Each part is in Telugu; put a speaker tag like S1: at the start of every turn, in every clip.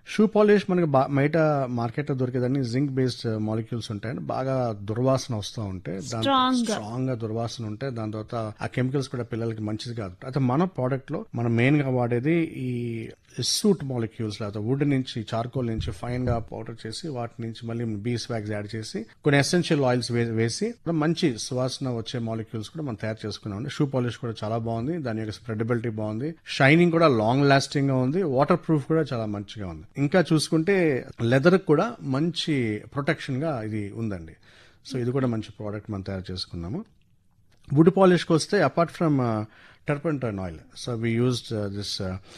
S1: షూ పాలిష్ మనకి బా- బయట మార్కెట్ లో దొరికేదాన్ని జింక్ బేస్డ్ మాలిక్యూల్స్ ఉంటాయండి బాగా దుర్వాసన వస్తూ ఉంటే దాంతో
S2: Strong గా.
S1: స్ట్రాంగ్ గా దుర్వాసన ఉంటే దాని తర్వాత ఆ కెమికల్స్ కూడా పిల్లలకి మంచిది కాదు అయితే మన ప్రోడక్ట్ లో మనం మెయిన్ గా వాడేది ఈ సూట్ మాలిక్యూల్స్ లేకపోతే వుడ్ నుంచి చార్కోల్ నుంచి ఫైన్ గా పౌడర్ చేసి వాటి నుంచి మళ్ళీ బీస్ వ్యాక్స్ యాడ్ చేసి కొన్ని ఎసెన్షియల్ ఆయిల్స్ వేసి మంచి సువాసన వచ్చే మాలిక్యూల్స్ కూడా మనం తయారు చేసుకున్నాం షూ పాలిష్ కూడా చాలా బాగుంది దాని యొక్క స్ప్రెడబిలిటీ బాగుంది షైనింగ్ కూడా లాంగ్ లాస్టింగ్ గా ఉంది వాటర్ ప్రూఫ్ కూడా చాలా మంచిగా ఉంది ఇంకా చూసుకుంటే లెదర్ కూడా మంచి ప్రొటెక్షన్ గా ఇది ఉందండి సో ఇది కూడా మంచి ప్రోడక్ట్ మనం తయారు చేసుకున్నాము వుడ్ పాలిష్కి వస్తే apart from turpentine oil so we used this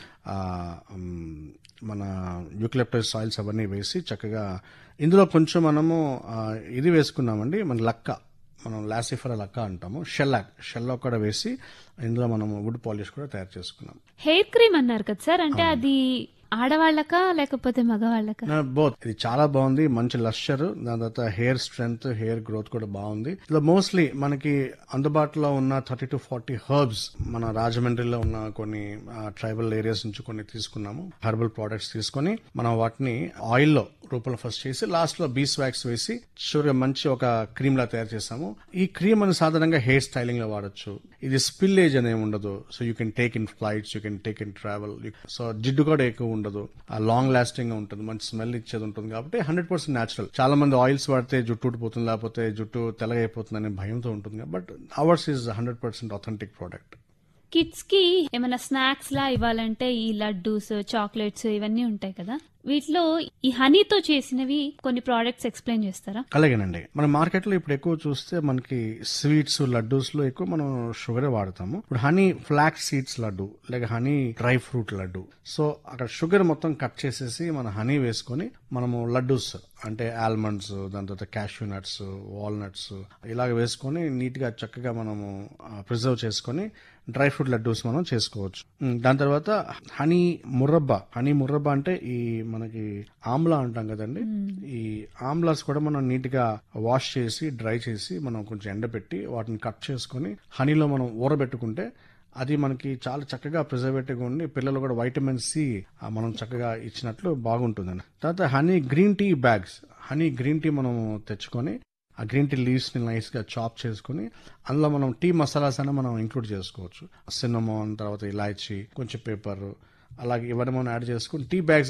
S1: మన యూక్లిప్టస్ ఆయిల్స్ అవన్నీ వేసి చక్కగా ఇందులో కొంచెం మనము ఆ, ఇది వేసుకున్నామండి మన లక్క మనం లాసిఫర్ లక్క అంటాము షెల్లాక్ షెల్లాక్ కూడా వేసి ఇందులో మనము వుడ్ పాలిష్ కూడా తయారు చేసుకున్నాం
S2: హెయిర్ క్రీమ్ అన్నారు కదా సార్ అంటే అది ఆడవాళ్ళకా లేకపోతే మగవాళ్ళకా
S1: బోత్ ఇది చాలా బాగుంది మంచి లస్చర్ దాని తర్వాత హెయిర్ స్ట్రెంగ్త్ హెయిర్ గ్రోత్ కూడా బాగుంది ఇలా మోస్ట్లీ మనకి అందుబాటులో ఉన్న థర్టీ టు ఫార్టీ హర్బ్స్ మన రాజమండ్రిలో ఉన్న కొన్ని ట్రైబల్ ఏరియాస్ నుంచి కొన్ని తీసుకున్నాము హెర్బల్ ప్రోడక్ట్స్ తీసుకొని మనం వాటిని ఆయిల్ లో రూపంలో ఫస్ట్ చేసి లాస్ట్ లో బీస్ వ్యాక్స్ వేసి షూర్గా మంచి ఒక క్రీమ్ లా తయారు చేసాము ఈ క్రీమ్ అని సాధారణంగా హెయిర్ స్టైలింగ్ లో వాడొచ్చు ఇది స్పిల్లేజ్ అనేది ఉండదు so you can take in flights you can take in travel so జిడ్డు కూడా ఎక్కువ ఉండదు ఆ లాంగ్ లాస్టింగ్ గా ఉంటుంది మంచి స్మెల్ ఇచ్చేది ఉంటుంది కాబట్టి హండ్రెడ్ పర్సెంట్ న్యాచురల్ చాలా మంది ఆయిల్స్ వాడితే జుట్టు ఊడిపోతుంది లేకపోతే జుట్టు తెల్లగా అయిపోతుంది అనే భయంతో ఉంటుంది but ours is hundred percent authentic product
S2: kids కి ఏమైనా స్నాక్స్ లా ఇవ్వాలంటే ఈ లడ్డూస్ చాక్లెట్స్ ఇవన్నీ ఉంటాయి కదా వీటిలో ఈ హనీతో చేసినవి కొన్ని ప్రోడక్ట్స్ ఎక్స్ప్లెయిన్ చేస్తారా
S1: అలాగేనండి మన మార్కెట్ లో ఇప్పుడు ఎక్కువ చూస్తే మనకి స్వీట్స్ లడ్డూస్ లో ఎక్కువ మనం షుగర్ వాడతాము ఇప్పుడు హనీ ఫ్లాక్స్ సీడ్స్ లడ్డు లేక honey dry fruit laddoo so అక్కడ షుగర్ మొత్తం కట్ చేసేసి మన హనీ వేసుకొని మనము లడ్డూస్ అంటే ఆల్మండ్స్ దాని తర్వాత క్యాష్యూ నట్స్ వాల్నట్స్ ఇలాగ వేసుకొని నీట్ గా చక్కగా మనము ప్రిజర్వ్ చేసుకొని డ్రై ఫ్రూట్ లడ్డూస్ మనం చేసుకోవచ్చు ఉమ్, దాని తర్వాత హనీ ముర్రబ్బా హనీ ముర్రబ్బా అంటే ఈ మనకి ఆమ్లా అంటాం కదండి ఈ ఆమ్లాస్ కూడా మనం నీట్ గా వాష్ చేసి డ్రై చేసి మనం కొంచెం ఎండబెట్టి వాటిని కట్ చేసుకొని హనీలో మనం ఊరబెట్టుకుంటే అది మనకి చాలా చక్కగా ప్రిజర్వేటివ్ ఉండి పిల్లలు కూడా వైటమిన్ సి మనం చక్కగా ఇచ్చినట్లు బాగుంటుందండి తర్వాత honey green tea bags honey green tea మనం తెచ్చుకొని ఆ గ్రీన్ టీ లీవ్స్ ని నైస్ గా చాప్ చేసుకుని అందులో మనం టీ మసాలాస్ అని మనం ఇంక్లూడ్ చేసుకోవచ్చు సిన్నమోన్ తర్వాత ఇలాచీ కొంచెం పేపర్ అలాగే ఇవన్నీ మనం యాడ్ చేసుకుని టీ బ్యాగ్స్